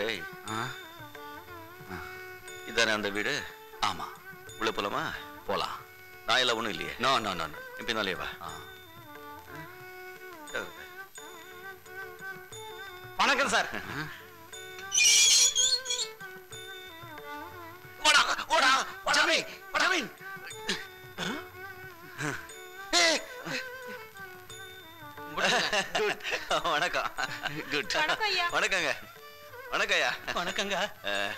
ஏய் ஆ, இதானே அந்த வீடு ஆமா உள்ள போலாமா போலாம் நாயெல்லாம் ஒன்றும் இல்லையே நோ நோ நோ நோ. என் பின்னாலே வா ஆ. வணக்கம் சார் ஓடா ஓடா ஜமீன் ஜமீன் குட் வணக்கம் குட் வணக்கம் ஐயா. வணக்கங்க வணக்கம் ஐயா வணக்கங்க அஹ்.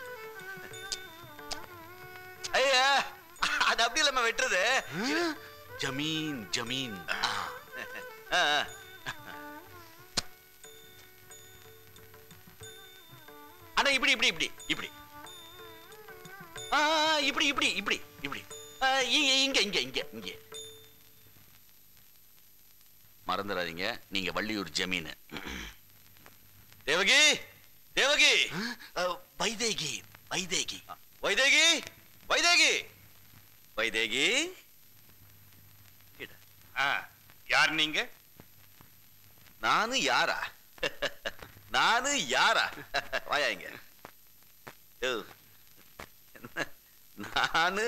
ஐயா அது அப்படி இல்லாம வெட்டுறது ஜமீன் ஜமீன் ஆ. ஆ, ஆ. அண்ணா இப்படி இப்படி இப்படி இப்படி ஆ, ஆ, இப்படி இப்படி இப்படி இப்படி ஆ, இங்க இங்க இங்க இங்க இங்க மறந்துடாதீங்க நீங்க வள்ளியூர் ஜமீன் தேவகி தேவகி வைதேகி வைதேகி வைதேகி வைதேகி வைதேகி இட. யார் நீங்க நானு யாரா நானு யாரா வாயா இங்க யோ. என்ன? நானு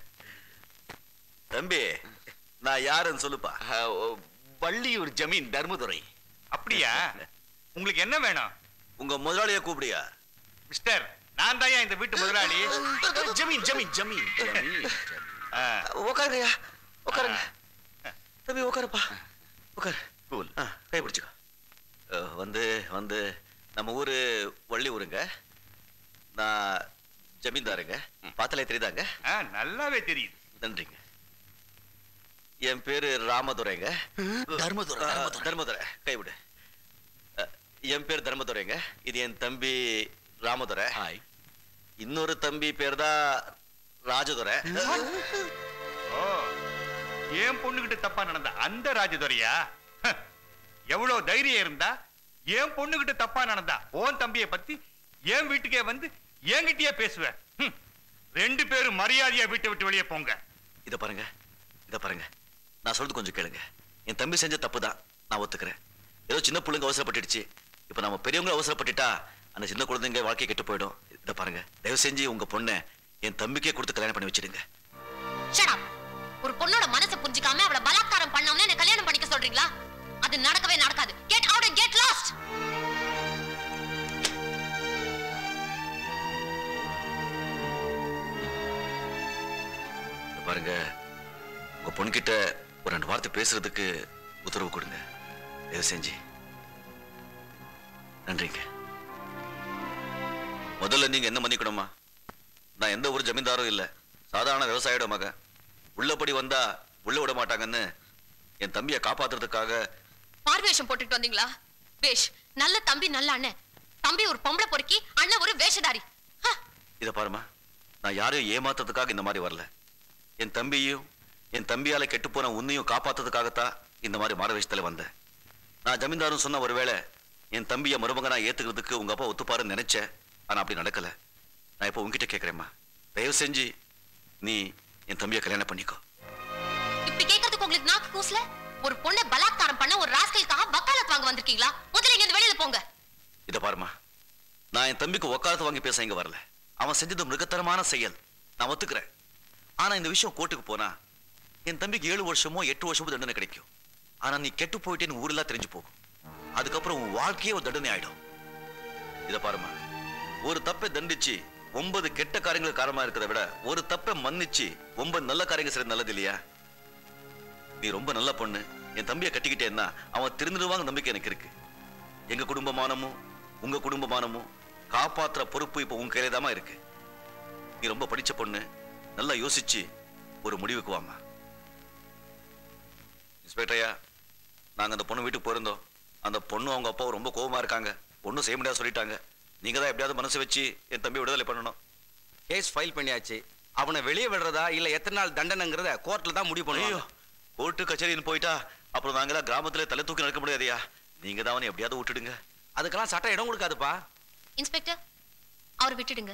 தம்பி நான் யாருன்னு சொல்லுப்பா ஆ, ஓ, வள்ளியூர் ஜமீன் தர்மதுரை அப்படியா உங்களுக்கு என்ன வேணும் உங்க முதலாளிய கூப்பிடியா மிஸ்டர் நான் தான் இந்த வீட்டு முதலாளி ஜமீன் ஜமீன் ஜமீன் ஜமீன் ஆ, உட்காருங்கய்யா உட்காருங்க தம்பி உட்காருப்பா உட்காரு கூல் ஆ, கை பிடிச்சுக்கோ அஹ், வந்து வந்து நம்ம ஊரு வள்ளி ஊருங்க நான் ஜமீன்தாருங்க பார்த்தாலே தெரியுதாங்க ஆ, நல்லாவே தெரியுது நன்றிங்க என் பேரு ராமதுரைங்க தர்மதுரை ஆ, தர்மதுரை தர்மதுரை கைவிடு அஹ், என் பேர் தர்மதுரைங்க இது என் தம்பி ராமதுரை ஹாய் இன்னொரு தம்பி பேர் தான் ராஜதுரை ஓ ஏன் பொண்ணுகிட்ட தப்பா நடந்த அந்த ராஜதுரையா ஹ, எவ்வளவு தைரியம் இருந்தா ஏன் பொண்ணுகிட்ட தப்பா நடந்தா ஓன் தம்பிய பத்தி என் வீட்டுக்கே வந்து என்கிட்டயே பேசுவ ஹம். ரெண்டு பேரும் மரியாதையா வீட்டை விட்டு வெளியே போங்க இத பாருங்க இத பாருங்க நான் சொல்றது கொஞ்சம் கேளுங்க என் தம்பி செஞ்ச தப்பு தான் நான் ஒத்துக்கிறேன் ஏதோ சின்ன பிள்ளைங்க அவசரப்பட்டுடுச்சு இப்ப நம்ம பெரியவங்க அவசரப்பட்டுட்டா அந்த சின்ன குழந்தைங்க வாழ்க்கை கெட்டு போயிடும் இத பாருங்க தயவு செஞ்சு உங்க பொண்ணை என் தம்பிக்கே கொடுத்து கல்யாணம் பண்ணி வச்சிடுங்க Shut up. ஒரு பொண்ணோட மனசை புரிஞ்சுக்காம அவளை பலாத்காரம் பண்ணவனே என்ன கல்யாணம் பண்ணிக்க சொல்றீங்களா அது நடக்கவே நடக்காது get out and get lost இத பாருங்க உங்க பொண்ணுகிட்ட ஒரு ரெண்டு வார்த்தை பேசுறதுக்கு உத்தரவு கொடுங்க தயவு செஞ்சு நன்றிங்க முதல்ல நீங்க என்ன மன்னிக்கணுமா நான் எந்த ஒரு ஜமீன்தாரும் இல்ல சாதாரண விவசாயியோட மகன் உள்ளபடி வந்தா உள்ள விட மாட்டாங்கன்னு என் தம்பியை காப்பாத்துறதுக்காக பார்வேஷம் போட்டுட்டு வந்தீங்களா வேஷ் நல்ல தம்பி நல்ல அண்ணன் தம்பி ஒரு பொம்பளை பொறுக்கி அண்ணன் ஒரு வேஷதாரி ஹ, இத பாருமா நான் யாரையும் ஏமாத்துறதுக்காக இந்த மாதிரி வரல என் தம்பியையும் என் தம்பியால கெட்டு போன உன்னையும் காப்பாத்துறதுக்காகத்தான் இந்த மாதிரி மாற விஷயத்துல வந்தேன் நான் ஜமீன்தாரும் சொன்ன ஒருவேளை என் தம்பியை மருமகனா ஏத்துக்கிறதுக்கு உங்க அப்பா ஒத்துப்பாருன்னு நினைச்சேன் ஆனா அப்படி நடக்கல நான் இப்போ உன்கிட்ட கேட்கறேம்மா தயவு செஞ்சு நீ என் தம்பியை கல்யாணம் பண்ணிக்கோ இப்படி கேட்கறதுக்கு உங்களுக்கு நாக்கு கூசல ஒரு பொண்ணை பலாத்காரம் பண்ண ஒரு ராஸ்கலுக்காக வக்காலத் வாங்க வந்திருக்கீங்களா முதல்ல இங்க இருந்து வெளியில போங்க இத பாருமா நான் என் தம்பிக்கு ஒக்காலத்து வாங்கி பேச இங்க வரல அவன் செஞ்சது மிருகத்தனமான செயல் நான் ஒத்துக்கிறேன் ஆனா இந்த விஷயம் கோர்ட்டுக்கு போனா என் தம்பிக்கு ஏழு வருஷமோ எட்டு வருஷமோ தண்டனை கிடைக்கும் ஆனா நீ கெட்டு போயிட்டேன்னு ஊரெல்லாம் தெரிஞ்சு போகும் அதுக்கப்புறம் உன் வாழ்க்கையே ஒரு தண்டனை ஆயிடும் இத பாருமா ஒரு தப்பை தண்டிச்சு ஒன்பது கெட்ட காரியங்களுக்கு காரணமா இருக்கிறத விட ஒரு தப்பை மன்னிச்சு ஒன்பது நல்ல காரியங்கள் செய்யறது நல்லது இல்லையா நீ ரொம்ப நல்ல பொண்ணு என் தம்பியை கட்டிக்கிட்டேன்னா அவன் திருந்துடுவாங்க நம்பிக்கை எனக்கு இருக்கு எங்க குடும்பமானமும் உங்க குடும்பமானமும் காப்பாத்துற பொறுப்பு இப்ப உன் கையில தாமா இருக்கு நீ ரொம்ப படிச்ச பொண்ணு நல்லா யோசிச்சு ஒரு முடிவுக்கு வாமா இன்ஸ்பெக்டர் ஐயா நாங்க அந்த பொண்ணு வீட்டுக்கு போயிருந்தோம் அந்த பொண்ணு அவங்க அப்பா ரொம்ப கோவமா இருக்காங்க ஒன்றும் செய்ய முடியாது சொல்லிட்டாங்க நீங்க தான் எப்படியாவது மனசு வச்சு என் தம்பி விடுதலை பண்ணணும் கேஸ் ஃபைல் பண்ணியாச்சு அவனை வெளியே விடுறதா இல்ல எத்தனை நாள் தண்டனைங்கிறத கோர்ட்ல தான் முடிவு ஐயோ பண்ணுவோம் கோர்ட்டு கச்சேரின்னு போயிட்டா அப்புறம் நாங்களாம் கிராமத்துல தலை தூக்கி நடக்க முடியாதுயா நீங்க தான் அவனை எப்படியாவது விட்டுடுங்க அதுக்கெல்லாம் சட்டம் இடம் கொடுக்காதுப்பா இன்ஸ்பெக்டர் அவர் விட்டுடுங்க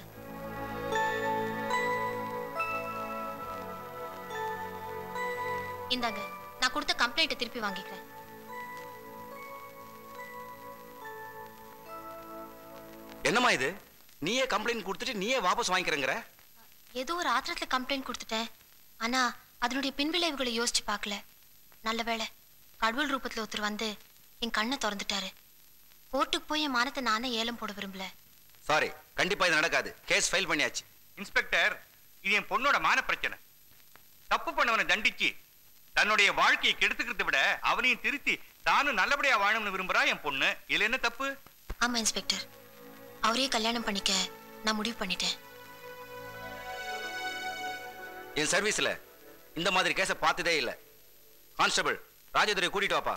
இந்தாங்க நான் கொடுத்த கம்ப்ளைண்ட்டை திருப்பி வாங்கிக்கிறேன் என்னம்மா இது நீயே கம்ப்ளைண்ட் கொடுத்துட்டு நீயே வாபஸ் வாங்கிக்கிறேங்கிற ஏதோ ஒரு ஆத்திரத்துல கம்ப்ளைண்ட் கொடுத்துட்டேன் ஆனா அதனுடைய பின்விளைவுகளை யோசிச்சு பார்க்கல நல்ல வேளை கடவுள் ரூபத்துல ஒருத்தர் வந்து என் கண்ணை திறந்துட்டாரு கோர்ட்டுக்கு போய் என் மானத்தை நானே ஏலம் போட விரும்பல சாரி கண்டிப்பா இது நடக்காது கேஸ் ஃபைல் பண்ணியாச்சு இன்ஸ்பெக்டர் இது என் பொண்ணோட மான பிரச்சனை தப்பு பண்ணவனை தண்டிச்சு தன்னுடைய வாழ்க்கையை கெடுத்துக்கிறத விட அவனையும் திருத்தி தானும் நல்லபடியா வாழணும்னு விரும்புறா என் பொண்ணு இதுல என்ன தப்பு ஆமா இன்ஸ்பெக்டர் அவரே கல்யாணம் பண்ணிக்க நான் முடிவு பண்ணிட்டேன் என் சர்வீஸ்ல இந்த மாதிரி கேஸை பார்த்ததே இல்ல கான்ஸ்டபிள் ராஜதுரை கூட்டிட்டு வாப்பா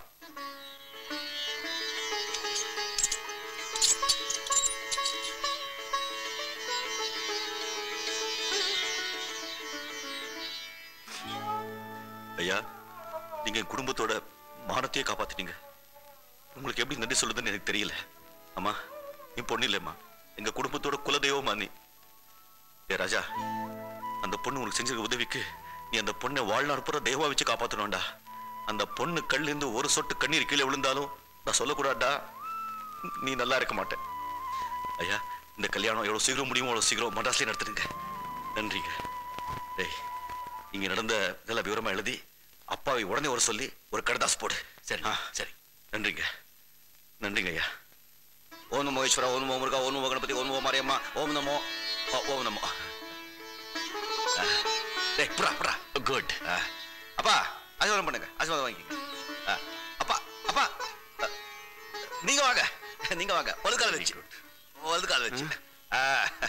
ஐயா நீங்க என் குடும்பத்தோட மானத்தையே காப்பாத்திட்டீங்க உங்களுக்கு எப்படி நன்றி சொல்லுதுன்னு எனக்கு தெரியல அம்மா என் பொண்ணு இல்லைம்மா எங்க குடும்பத்தோட குலதெய்வமா நீ ஏ ராஜா அந்த பொண்ணு உனக்கு செஞ்சிருக்க உதவிக்கு நீ அந்த பொண்ணை வாழ்நாள் பூரா தெய்வமா வச்சு காப்பாத்தணும்டா அந்த பொண்ணு கண்ணுல இருந்து ஒரு சொட்டு கண்ணீர் கீழே விழுந்தாலும் நான் சொல்லக்கூடாதா நீ நல்லா இருக்க மாட்டேன் ஐயா இந்த கல்யாணம் எவ்வளவு சீக்கிரம் முடியுமோ அவ்வளவு சீக்கிரம் மடாஸ்லயே நடத்துடுங்க நன்றிங்க டேய் இங்க நடந்த இதெல்லாம் விவரமா எழுதி அப்பாவை உடனே வர சொல்லி ஒரு கடதாஸ் போடு சரி சரி நன்றிங்க நன்றிங்க ஐயா ஓம் நமோ ஈஸ்வரா ஓம் நமோ முருகா ஓம் நமோ கணபதி ஓம் நமோ மாரியம்மா ஓம் நமோ ஓ, ஓம் நமோ ஆ. டேய் புறா புறா குட் அப்பா ஆசீர்வாதம் பண்ணுங்க ஆசீர்வாதம் வாங்கிக்கங்க ஆ. அப்பா அப்பா அ, நீங்க வாங்க நீங்க வாங்க வலுக்கால வச்சு வலுக்கால வச்சு ஆ.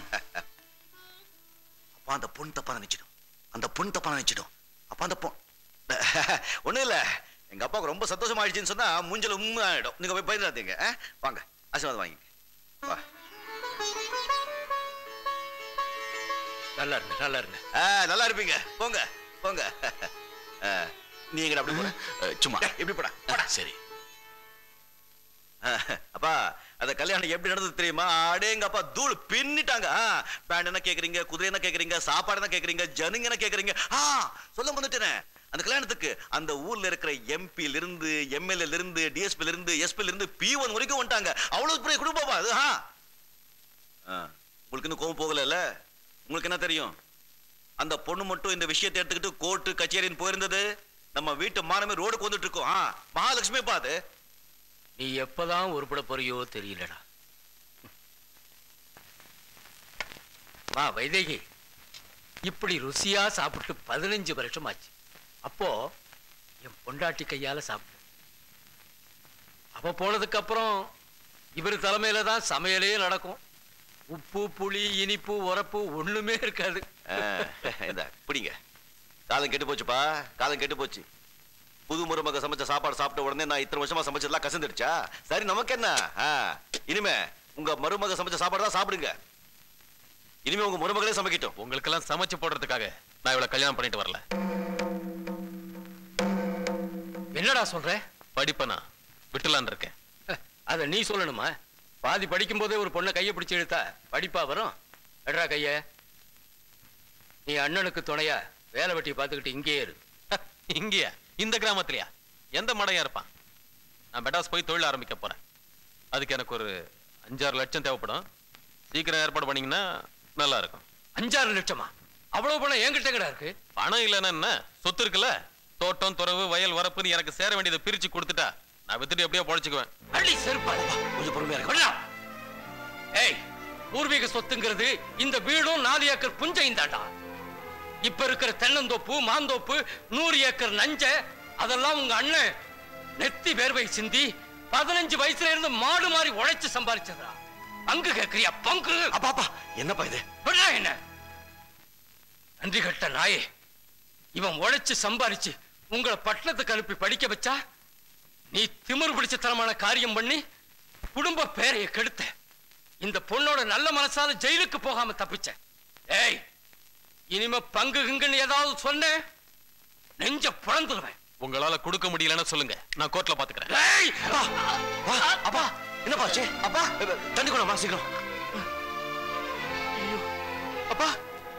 அப்பா அந்த பொண்ணு தப்பா நினைச்சிடும் அந்த பொண்ணு தப்பா நினைச்சிடும் அப்பா அந்த பொண்ணு ஒண்ணும் இல்ல எங்க அப்பாவுக்கு ரொம்ப சந்தோஷமா ஆயிடுச்சுன்னு சொன்னா மூஞ்சல உண்மை ஆயிடும் நீங்க போய் பயந்துடாதீங்க ஆ? வாங்க ஆசீர்வாதம் வாங்கிங்க வா நல்லா இருங்க நல்லா இருங்க ஆ, நல்லா இருப்பீங்க போங்க போங்க ஆ, நீ எங்கடா அப்படி போற சும்மா எப்படி போடா போடா சரி அப்பா அந்த கல்யாணம் எப்படி நடந்தது தெரியுமா அடே எங்க அப்பா தூள் பின்னிட்டாங்க பேண்ட் என்ன கேக்குறீங்க குதிரை என்ன கேக்குறீங்க சாப்பாடு என்ன கேக்குறீங்க ஜனங்க என்ன கேக்குறீங்க ஆ சொல்ல வந்துட்டேனே அந்த கல்யாணத்துக்கு அந்த ஊர்ல இருக்கிற எம்பில இருந்து எம்எல்ஏல இருந்து டிஎஸ்பில இருந்து எஸ்பில இருந்து பி ஒன் வரைக்கும் வந்துட்டாங்க அவ்வளவு பெரிய குடும்பமா அது ஆ ஆ, உங்களுக்கு இன்னும் கோவம் போகல உங்களுக்கு என்ன தெரியும் அந்த பொண்ணு மட்டும் இந்த விஷயத்தை எடுத்துக்கிட்டு கோர்ட்டு கச்சேரின்னு போயிருந்தது நம்ம வீட்டு மானமே ரோடுக்கு வந்துட்டு இருக்கோம் ஆ, மகாலட்சுமி பாத்து நீ எப்பதான் உருப்பட போறியோ தெரியலடா மா வைதேகி இப்படி ருசியா சாப்பிட்டு பதினஞ்சு வருஷம் ஆச்சு அப்போ என் பொண்டாட்டி கையால சாப்பிட்டேன் அவ போனதுக்கு அப்புறம் இவர் தலைமையில தான் சமையலே நடக்கும் உப்பு புளி இனிப்பு உரப்பு ஒண்ணுமே இருக்காது இந்த பிடிங்க காலம் கெட்டு போச்சுப்பா காலம் கெட்டு போச்சு புது மருமக சமைச்ச சாப்பாடு சாப்பிட்ட உடனே நான் இத்தனை வருஷமா சமைச்சதெல்லாம் கசந்துடுச்சா சரி நமக்கு என்ன ஆ, இனிமே உங்க மருமக சமைச்ச சாப்பாடு தான் சாப்பிடுங்க இனிமே உங்க மருமகளே சமைக்கட்டும் உங்களுக்கெல்லாம் சமைச்சு போடுறதுக்காக நான் இவ்வளவு கல்யாணம் பண்ணிட்டு வரல என்னடா சொல்ற படிப்பனா விட்டுலான் இருக்கேன் அத நீ சொல்லணுமா பாதி படிக்கும் போதே ஒரு பொண்ணை கையை பிடிச்சு இழுத்தா படிப்பா வரும் எடுறா கைய நீ அண்ணனுக்கு துணையா வேலை வெட்டி பார்த்துக்கிட்டு இங்கேயே இரு இங்கேயா இந்த கிராமத்திலயா எந்த மடையா இருப்பான் நான் மெட்ராஸ் போய் தொழில் ஆரம்பிக்க போறேன் அதுக்கு எனக்கு ஒரு அஞ்சாறு லட்சம் தேவைப்படும் சீக்கிரம் ஏற்பாடு பண்ணீங்கன்னா நல்லா இருக்கும் அஞ்சாறு லட்சமா அவ்வளவு பணம் என்கிட்ட கடா இருக்கு பணம் இல்லைன்னா என்ன சொத்து இருக்குல்ல தோட்டம் துறவு வயல் வரப்புன்னு எனக்கு சேர வேண்டியதை பிரிச்சு கொடுத்துட்டா நான் வித்துட்டு எப்படியோ பொழைச்சுக்குவேன் அள்ளி செருப்பால கொஞ்சம் பொறுமையா இருக்கு கொள்ளா. ஏய் பூர்வீக சொத்துங்கிறது இந்த வீடும் நாலு ஏக்கர் புஞ்சையும் தாண்டா இப்ப இருக்கிற தென்னந்தோப்பு மாந்தோப்பு நூறு ஏக்கர் நஞ்ச அதெல்லாம் உங்க அண்ணன் நெத்தி வேர்வை சிந்தி பதினஞ்சு வயசுல இருந்து மாடு மாதிரி உழைச்சு சம்பாதிச்சதா பங்கு கேக்குறியா பங்கு அப்பாப்பா என்னப்பா இது விடுறா என்ன நன்றி கட்ட நாயே இவன் உழைச்சு சம்பாரிச்சு உங்களை பட்டணத்துக்கு அனுப்பி படிக்க வச்சா நீ திமிரு பிடிச்ச தரமான காரியம் பண்ணி குடும்ப பேரைய கெடுத்த இந்த பொண்ணோட நல்ல மனசால ஜெயிலுக்கு போகாம தப்பிச்ச ஏய் இனிமே பங்கு கிங்குன்னு ஏதாவது சொன்ன நெஞ்ச புலந்துருவேன் உங்களால கொடுக்க முடியலன்னு சொல்லுங்க நான் கோர்ட்ல பாத்துக்கிறேன் ஏய் வா, அப்பா என்னப்பா ஆச்சு அப்பா தண்ணி கொண்டாமா சீக்கிரம் ஐயோ, அப்பா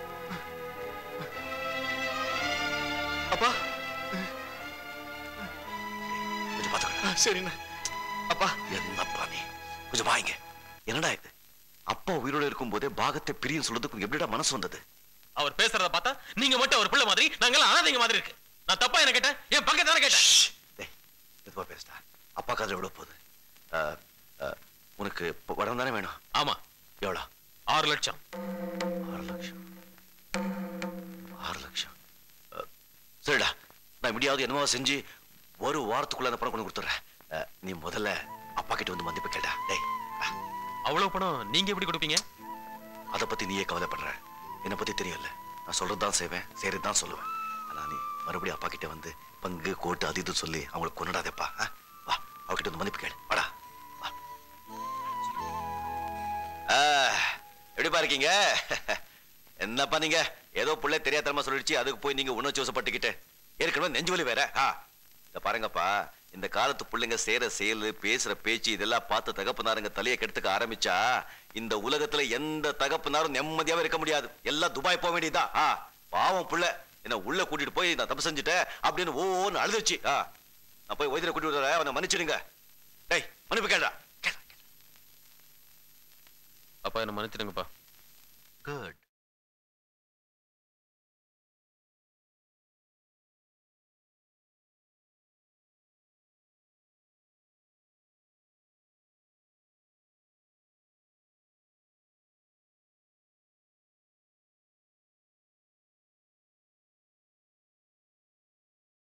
அப்பா கொஞ்சம் பாத்துக்க சரிண்ணா அப்பா என்னப்பா நீ கொஞ்சம் வாங்க என்னடா இது அப்பா உயிரோட இருக்கும் போதே பாகத்தை பிரியும் சொல்றதுக்கு உங்களுக்கு எப்படிடா மனசு வந்தது அவர் பேசுறத பார்த்தா நீங்க மட்டும் அவர் பிள்ளை மாதிரி நாங்கெல்லாம் அனாதைங்க மாதிரி இருக்கு நான் தப்பா என்ன கேட்டேன் என் பக்கத்து தானே கேட்டேன் டேய், மெதுவா பேசுடா அப்பா காதுல விட போகுது அஹ், அஹ், உனக்கு இப்ப படம் தானே வேணும் ஆமா எவ்வளோ ஆறு லட்சம் ஆறு லட்சம் ஆறு லட்சம் அஹ், சரிடா நான் இப்படியாவது என்னவோ செஞ்சு ஒரு வாரத்துக்குள்ள அந்த பணம் கொண்டு கொடுத்துட்றேன் அஹ், நீ முதல்ல அப்பா கிட்ட வந்து மன்னிப்பு கேட்டா டேய் வா. அவ்வளவு பணம் நீங்க எப்படி கொடுப்பீங்க அதை பத்தி நீயே கவலைப்படுற என்னை பத்தி தெரியல நான் சொல்றது தான் செய்வேன் செய்யறது தான் சொல்லுவேன் ஆனா நீ மறுபடியும் அப்பா கிட்ட வந்து பங்கு கோட்டு அது இது சொல்லி அவங்களை கொண்டாதேப்பா ஆ? வா அவகிட்ட வந்து மன்னிப்பு கேளு வாடா வா ஆ, எப்படிப்பா இருக்கீங்க என்னப்பா நீங்க ஏதோ புள்ள தெரியாதனமா சொல்லிடுச்சு அதுக்கு போய் நீங்க உணர்ச்சி வசப்பட்டுக்கிட்டு ஏற்கனவே நெஞ்சு வலி வேற ஆ இத பாருங்கப்பா இந்த காலத்து பிள்ளைங்க செய்யற செயல் பேசுற பேச்சு இதெல்லாம் பார்த்து தகப்பனாருங்க தலையை கெடுத்துக்க ஆரம்பிச்சா இந்த உலகத்துல எந்த தகப்பனாரும் நிம்மதியாவே இருக்க முடியாது எல்லாம் துபாய் போக வேண்டியதுதான் ஆ பாவம் புள்ள என்ன உள்ள கூட்டிட்டு போய் நான் தப்பு செஞ்சுட்டேன் அப்படின்னு ஓன்னு அழுதுச்சு ஆ நான் போய் வைத்தியரை கூட்டிட்டு வரேன் அவனை மன்னிச்சிடுங்க டேய் மன்னிப்பு கேட்டா அப்பா என்ன மன்னிச்சிடுங்கப்பா குட்